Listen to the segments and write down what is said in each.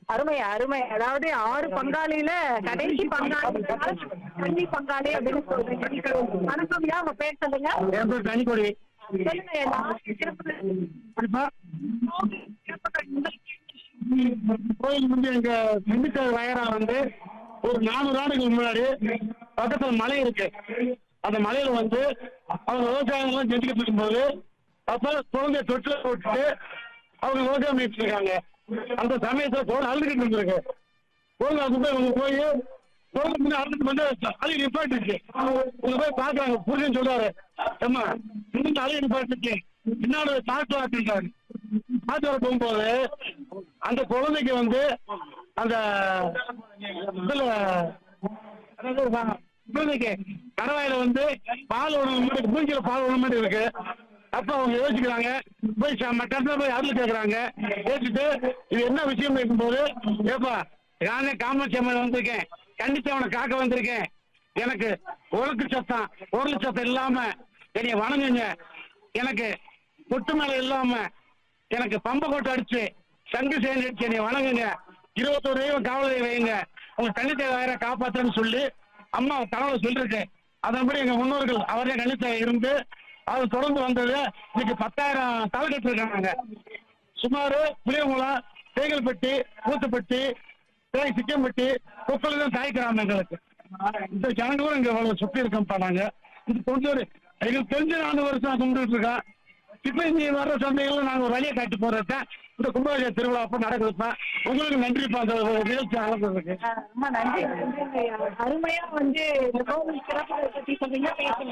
அருமை அருமை அதாவது ஆறு பங்காளியில கடைசி பங்காளி கன்னி பங்காளி அப்படின்னு சொல்றீங்க வணக்கம் யா உங்க பேர் சொல்லுங்க என் பேர் தனிக்கொடி சொல்லுங்க எல்லாரும் சிறப்பு இப்ப சிறப்பு கோயில் வந்து எங்க திண்டுக்கல் வயரா வந்து ஒரு நானூறு ஆண்டுகளுக்கு முன்னாடி பக்கத்துல மலை இருக்கு அந்த மலையில வந்து அவங்க விவசாயம் எல்லாம் செஞ்சுக்கிட்டு இருக்கும்போது அப்ப குழந்தைய தொட்டில போட்டுட்டு அவங்க விவசாயம் பண்ணிட்டு இருக்காங்க அந்த சமயத்துல குழந்தை அழுதுகிட்டு இருந்திருக்கு குழந்தை அது போய் அவங்க போய் குழந்தை முன்னாடி அழுதுட்டு வந்து அழுகி நிப்பாட்டுச்சு உங்க போய் பாக்குறாங்க புரியுன்னு சொல்றாரு ஏம்மா இன்னும் அழுகி நிப்பாட்டுச்சு பின்னாடி டாக்டர் ஆட்டிருக்காரு டாக்டர் போகும்போது அந்த குழந்தைக்கு வந்து அந்த இதுல அதாவது வ- குழந்தைக்கு கரவாயில வந்து பால் உணவு மாதிரி மூஞ்சில பால் உணவு மாதிரி இருக்கு அப்ப அவங்க யோசிக்கிறாங்க போய் ச- மட்டத்துல போய் அருள் கேக்குறாங்க கேட்டுட்டு இது என்ன விஷயம் இருக்கும்போது ஏப்பா நானே காமாட்சி அம்மன் வந்திருக்கேன் கண்டிச்சவனை காக்க வந்திருக்கேன் எனக்கு உலக்கு சத்தம் உரல் சத்தம் இல்லாம என்னைய வணங்குங்க எனக்கு கொட்டு மேல இல்லாம எனக்கு பம்ப கோட்டை அடிச்சு சங்கு சேர்ந்து அடிச்சு என்னை வணங்குங்க இருபத்தோரு தெய்வம் காவலை வைங்க உங்க கண்ணித்தை வேற காப்பாத்துறேன்னு சொல்லி அம்மா கனவுல சொல்லிருக்கு அதன்படி எங்க முன்னோர்கள் அவரே கணித்த இருந்து அது தொடர்ந்து வந்தது இன்னைக்கு பத்தாயிரம் தலைக்கட்டு இருக்காங்க சுமார் புளியங்குளம் தேகல்பட்டி ஊத்துப்பட்டி தேய் சிக்கம்பட்டி கொப்பளம் தான் தாய் கிராமம் எங்களுக்கு இந்த ஜனங்களும் இங்க அவ்வளவு சுத்தி இருக்கோம்ப்பா நாங்க இது கொஞ்சம் ஒரு எங்களுக்கு தெரிஞ்ச நாலு வருஷம் கும்பிட்டு இருக்கோம் இப்ப இங்க வர்ற சந்தைகள்ல நாங்க ஒரு வழியை காட்டி போறத இந்த கும்பாபிஷேக திருவிழா அப்ப நடக்குதுப்பா உங்களுக்கு நன்றிப்பா அந்த ஒரு நிகழ்ச்சி நடந்ததுக்கு ஆஹ் ரொம்ப நன்றி நன்றி. அருமையா வந்து இந்த கோவில் சிறப்புகளை பத்தி சொன்னீங்க பேசுங்க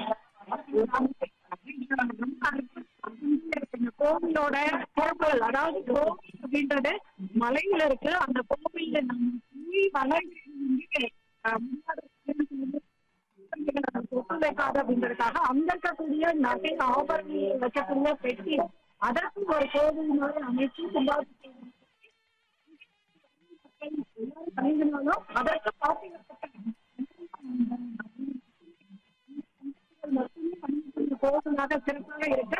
இந்த கோவிலோட சிறப்புகள் அதாவது கோவில் அப்படின்றது மலையில இருக்கு அந்த கோவில்ல நம்ம போய் மலை வந்து, ஆஹ், முன்னாடி சொத்து வைக்காது அப்படின்றதுக்காக அங்க இருக்கக்கூடிய நகை ஆபரணங்கள் வைக்கக்கூடிய பெட்டி அதற்கு ஒரு கோவில் மாதிரி அமைச்சு கும்பாபிஷேகம் பண்ணியிருந்தாலும் அதற்கு கோவிலாக சிறப்பாக இருக்கு